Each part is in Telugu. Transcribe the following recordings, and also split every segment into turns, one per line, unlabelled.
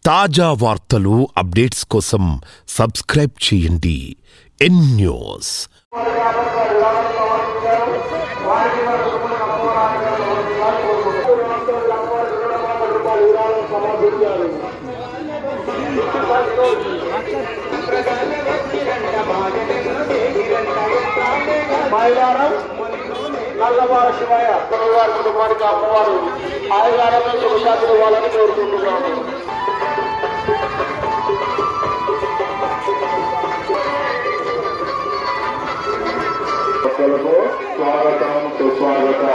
తాజా వార్తలు అప్డేట్స్ కోసం సబ్స్క్రైబ్ చేయండి ఎన్ న్యూస్
మైదానం నల్లవార శివయ్య అమ్మవారి కుటుంబానికి అమ్మవారు ఆయగారంలో శుభశాంతులు ఇవ్వాలని కోరుకుంటున్నాము భక్తులకు స్వాగతం సుస్వాగతం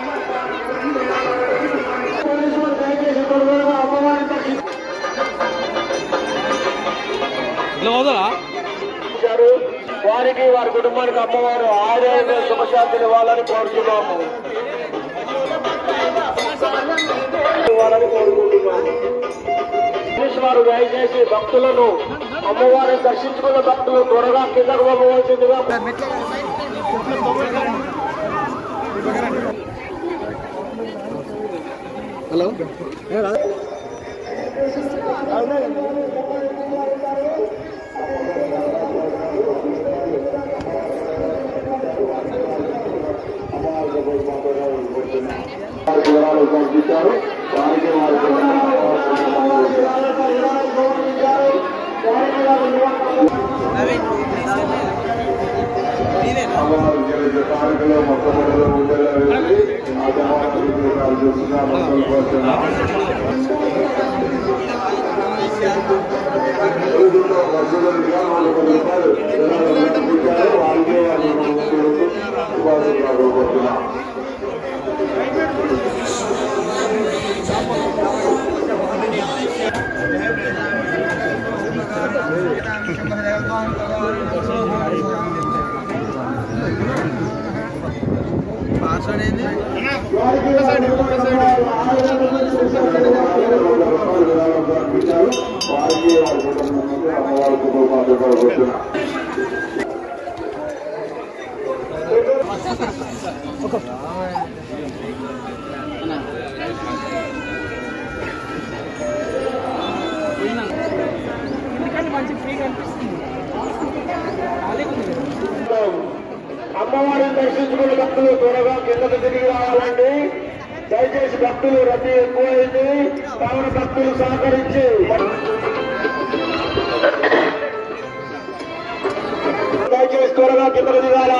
ఇచ్చారు. వారికి వారి కుటుంబానికి అమ్మవారు ఆరోగ్య శుభశాంతులు ఇవ్వాలని కోరుతున్నాము ఇవ్వాలని కోరుకుంటున్నాము పోలీసు వారు దయచేసి భక్తులను అమ్మవారిని దర్శించుకున్న భక్తులు త్వరగా కిందకు పంపవలసిందిగా వివరాలు పంపించారు వారికి వారి అమ్మవారు జరిగే కార్యక్రమం మొట్టమొదటిలో ఉండేలా వెళ్ళి ఆ తర్వాత విగ్రహాలు చూస్తున్నా భక్తులు కోరుతున్నా రోజుల్లో భక్తులు విగ్రహాలు కొన్ని రూపాయలు విగ్రహాలు పంపించారు వారికే వారి భక్తులకు శుభాశీర్వాదాలు కోరుతున్నాం వారికి వారి కుటుంబానికి అమ్మవారి కుటుంబానికి కోరుకుంటున్నాం అమ్మవారిని దర్శించుకునే భక్తులు త్వరగా కిందకు తిరిగి రావాలండి దయచేసి భక్తులు రద్దీ ఎక్కువైంది కావున భక్తులు సహకరించి దయచేసి త్వరగా కిందకు దిగాలా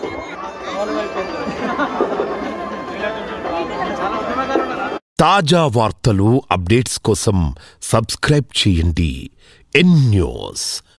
తాజా వార్తలు అప్డేట్స్ కోసం సబ్స్క్రైబ్ చేయండి ఎన్ న్యూస్